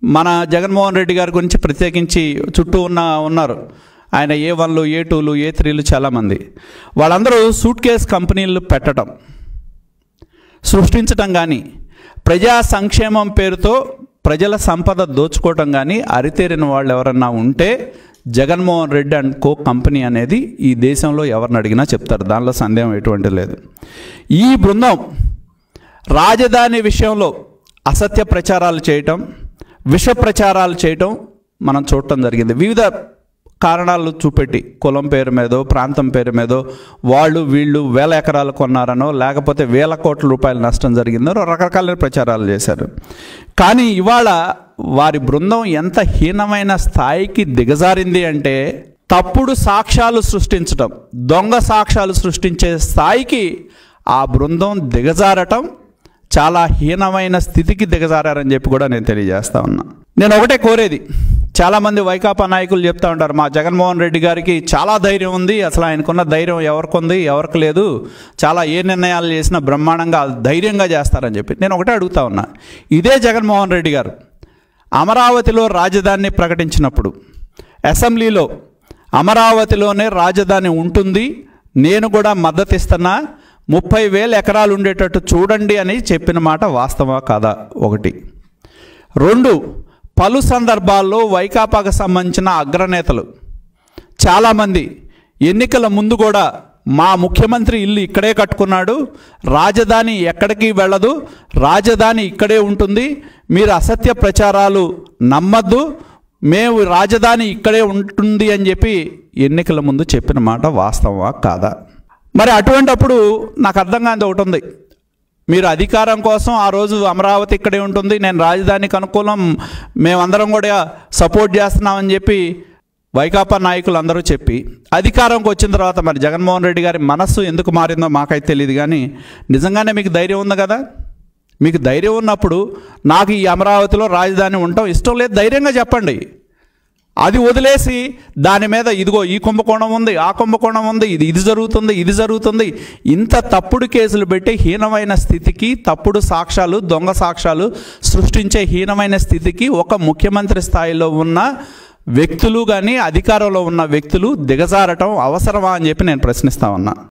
మన జగన్మోహన్ రెడ్డి గారి గురించి ప్రత్యేకించి చుట్టూ ఉన్న ఉన్నారు ఆయన ఏ వన్లు ఏ టూలు ఏ త్రీలు చాలామంది వాళ్ళందరూ సూట్ కేస్ కంపెనీలు పెట్టడం సృష్టించటం కానీ ప్రజా సంక్షేమం పేరుతో ప్రజల సంపద దోచుకోవటం కానీ అరితేరిన వాళ్ళు ఎవరన్నా ఉంటే Jaganmohan Reddy and co company అనేది ఈ దేశంలో ఎవరిని అడిగినా చెప్తారు దానిలో సందేహం ఎటువంటి లేదు ఈ బృందం రాజధాని విషయంలో అసత్య ప్రచారాలు చేయటం విష ప్రచారాలు చేయటం మనం చూడటం జరిగింది వివిధ కారణాలు చూపెట్టి కులం పేరు మీదో ప్రాంతం పేరు మీదో వాళ్ళు వీళ్ళు వేల ఎకరాలు కొన్నారనో లేకపోతే వేల కోట్ల రూపాయల నష్టం జరిగిందో రకరకాల ప్రచారాలు చేశారు కానీ ఇవాళ వారి బృందం ఎంత హీనమైన స్థాయికి దిగజారింది అంటే తప్పుడు సాక్ష్యాలు సృష్టించటం దొంగ సాక్ష్యాలు సృష్టించే స్థాయికి ఆ బృందం దిగజారటం చాలా హీనమైన స్థితికి దిగజారని చెప్పి కూడా నేను తెలియజేస్తా ఉన్నా నేను ఒకటే కోరేది చాలామంది వైకాపా నాయకులు చెప్తా ఉంటారు మా జగన్మోహన్ రెడ్డి గారికి చాలా ధైర్యం ఉంది అసలు ఆయనకున్న ధైర్యం ఎవరికి ఉంది ఎవరికి లేదు చాలా ఏ నిర్ణయాలు చేసినా బ్రహ్మాండంగా ధైర్యంగా చేస్తారని చెప్పి నేను ఒకటే అడుగుతా ఉన్నా ఇదే జగన్మోహన్ రెడ్డి గారు అమరావతిలో రాజధానిని ప్రకటించినప్పుడు అసెంబ్లీలో అమరావతిలోనే రాజధాని ఉంటుంది నేను కూడా మద్దతు ఇస్తున్నా ముప్పై వేల ఎకరాలు ఉండేటట్టు చూడండి అని చెప్పిన మాట వాస్తవా కాదా ఒకటి రెండు పలు సందర్భాల్లో వైకాపాకు సంబంధించిన అగ్రనేతలు చాలామంది ఎన్నికల ముందు కూడా మా ముఖ్యమంత్రి ఇల్లు ఇక్కడే కట్టుకున్నాడు రాజధాని ఎక్కడికి వెళ్ళదు రాజధాని ఇక్కడే ఉంటుంది మీరు అసత్య ప్రచారాలు నమ్మద్దు మేము రాజధాని ఇక్కడే ఉంటుంది అని చెప్పి ఎన్నికల ముందు చెప్పిన మాట వాస్తవమా కాదా మరి అటువంటప్పుడు నాకు అర్థం కాని ఒకటి ఉంది మీరు అధికారం కోసం ఆ రోజు అమరావతి ఇక్కడే ఉంటుంది నేను రాజధానికి అనుకూలం మేమందరం కూడా సపోర్ట్ చేస్తున్నామని చెప్పి వైకాపా నాయకులు అందరూ చెప్పి అధికారంకి వచ్చిన తర్వాత మరి జగన్మోహన్ రెడ్డి గారి మనస్సు ఎందుకు మారిందో మాకైతే తెలియదు కానీ నిజంగానే మీకు ధైర్యం ఉంది కదా మీకు ధైర్యం ఉన్నప్పుడు నాకు ఈ అమరావతిలో రాజధాని ఉండటం ఇష్టం లేదు ధైర్యంగా చెప్పండి అది వదిలేసి దాని మీద ఇదిగో ఈ కుంభకోణం ఉంది ఆ కుంభకోణం ఉంది ఇది ఇది జరుగుతుంది ఇది జరుగుతుంది ఇంత తప్పుడు కేసులు పెట్టి హీనమైన స్థితికి తప్పుడు సాక్ష్యాలు దొంగ సాక్ష్యాలు సృష్టించే హీనమైన స్థితికి ఒక ముఖ్యమంత్రి స్థాయిలో ఉన్న వ్యక్తులు కానీ అధికారంలో ఉన్న వ్యక్తులు దిగజారటం అవసరమా అని చెప్పి నేను ప్రశ్నిస్తా ఉన్నా